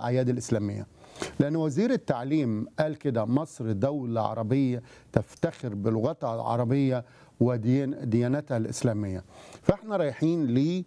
الأعياد الإسلامية لأن وزير التعليم قال كده مصر دولة عربية تفتخر بلغتها العربية وديانتها الإسلامية فإحنا رايحين ل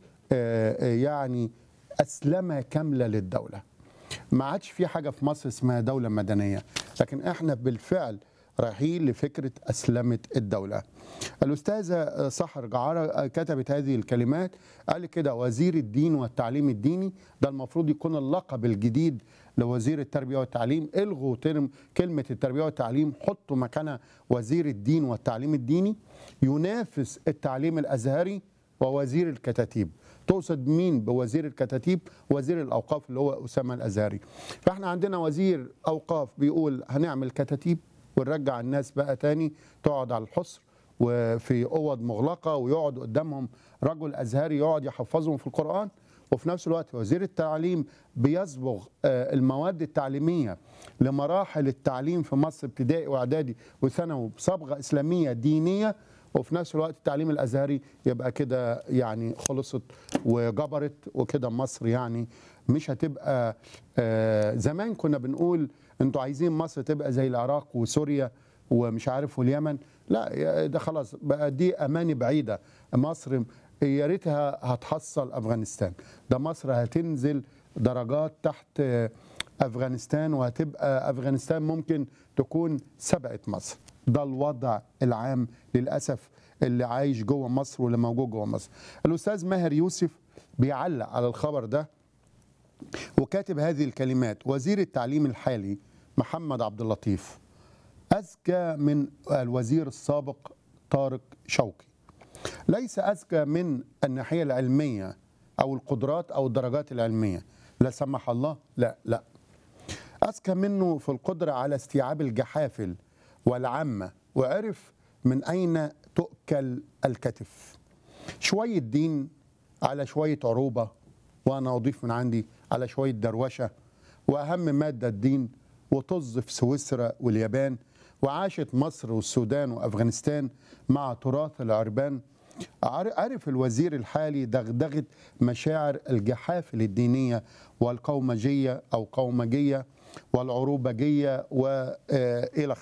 يعني أسلمة كاملة للدولة ما عادش في حاجة في مصر اسمها دولة مدنية لكن احنا بالفعل رايحين لفكرة أسلمة الدولة الأستاذة سحر جعارة كتبت هذه الكلمات قال كده وزير الدين والتعليم الديني ده المفروض يكون اللقب الجديد لوزير التربية والتعليم الغوا ترم كلمة التربية والتعليم حطوا مكانها وزير الدين والتعليم الديني ينافس التعليم الأزهري ووزير الكتاتيب تقصد مين بوزير الكتاتيب وزير الاوقاف اللي هو اسامه الازهري فاحنا عندنا وزير اوقاف بيقول هنعمل كتاتيب ونرجع الناس بقى تاني تقعد على الحصر وفي اوض مغلقه ويقعد قدامهم رجل ازهري يقعد يحفظهم في القران وفي نفس الوقت وزير التعليم بيصبغ المواد التعليميه لمراحل التعليم في مصر ابتدائي واعدادي وثانوي بصبغه اسلاميه دينيه وفي نفس الوقت التعليم الازهري يبقى كده يعني خلصت وجبرت وكده مصر يعني مش هتبقى آه زمان كنا بنقول انتوا عايزين مصر تبقى زي العراق وسوريا ومش عارف واليمن لا ده خلاص بقى دي اماني بعيده مصر يا ريتها هتحصل افغانستان ده مصر هتنزل درجات تحت افغانستان وهتبقى افغانستان ممكن تكون سبقت مصر ده الوضع العام للاسف اللي عايش جوه مصر واللي موجود جوه مصر. الاستاذ ماهر يوسف بيعلق على الخبر ده وكاتب هذه الكلمات وزير التعليم الحالي محمد عبد اللطيف اذكى من الوزير السابق طارق شوقي. ليس اذكى من الناحيه العلميه او القدرات او الدرجات العلميه لا سمح الله لا لا اذكى منه في القدره على استيعاب الجحافل والعامة وعرف من أين تؤكل الكتف شوية دين على شوية عروبة وأنا أضيف من عندي على شوية دروشة وأهم مادة الدين وطز في سويسرا واليابان وعاشت مصر والسودان وأفغانستان مع تراث العربان عرف الوزير الحالي دغدغة مشاعر الجحافل الدينية والقومجية أو قومجية والعروبجية وإلخ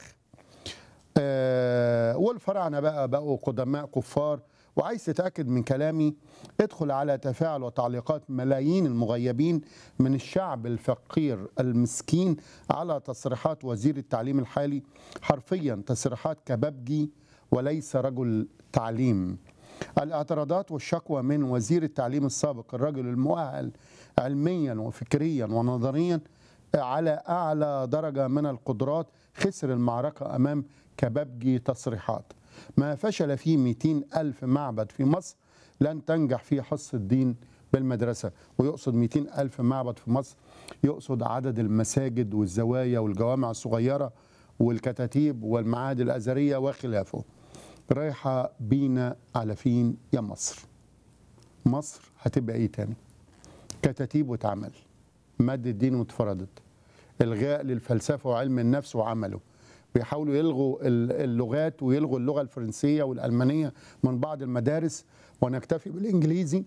آه والفراعنه بقى بقوا قدماء كفار وعايز تتاكد من كلامي ادخل على تفاعل وتعليقات ملايين المغيبين من الشعب الفقير المسكين على تصريحات وزير التعليم الحالي حرفيا تصريحات كبابجي وليس رجل تعليم الاعتراضات والشكوى من وزير التعليم السابق الرجل المؤهل علميا وفكريا ونظريا على اعلى درجه من القدرات خسر المعركه امام كبابجي تصريحات ما فشل فيه 200 ألف معبد في مصر لن تنجح فيه حصة الدين بالمدرسة ويقصد 200 ألف معبد في مصر يقصد عدد المساجد والزوايا والجوامع الصغيرة والكتاتيب والمعاهد الأزهرية وخلافه رايحة بينا على فين يا مصر مصر هتبقى ايه تاني كتاتيب واتعمل مادة الدين واتفرضت الغاء للفلسفة وعلم النفس وعمله بيحاولوا يلغوا اللغات ويلغوا اللغه الفرنسيه والالمانيه من بعض المدارس ونكتفي بالانجليزي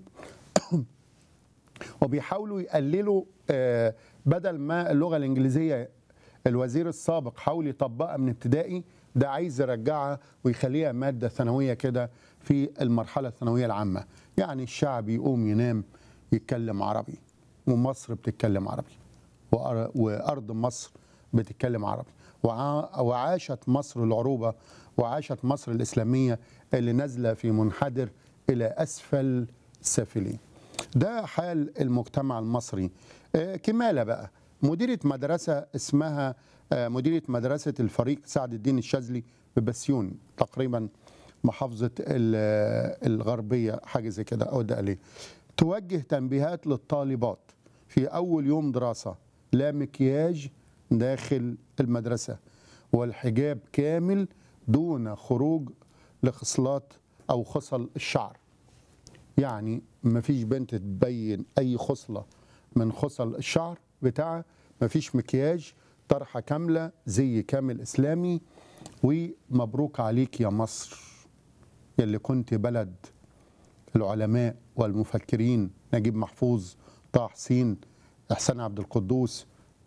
وبيحاولوا يقللوا بدل ما اللغه الانجليزيه الوزير السابق حاول يطبقها من ابتدائي ده عايز يرجعها ويخليها ماده ثانويه كده في المرحله الثانويه العامه يعني الشعب يقوم ينام يتكلم عربي ومصر بتتكلم عربي وارض مصر بتتكلم عربي وعاشت مصر العروبة وعاشت مصر الإسلامية اللي نازلة في منحدر إلى أسفل السافلين ده حال المجتمع المصري كمالة بقى مديرة مدرسة اسمها مديرة مدرسة الفريق سعد الدين الشاذلي ببسيون تقريبا محافظة الغربية حاجة زي كده أو ده ليه توجه تنبيهات للطالبات في أول يوم دراسة لا مكياج داخل المدرسة والحجاب كامل دون خروج لخصلات أو خصل الشعر يعني مفيش بنت تبين أي خصلة من خصل الشعر بتاعها مفيش مكياج طرحة كاملة زي كامل إسلامي ومبروك عليك يا مصر يلي كنت بلد العلماء والمفكرين نجيب محفوظ طه حسين إحسان عبد القدوس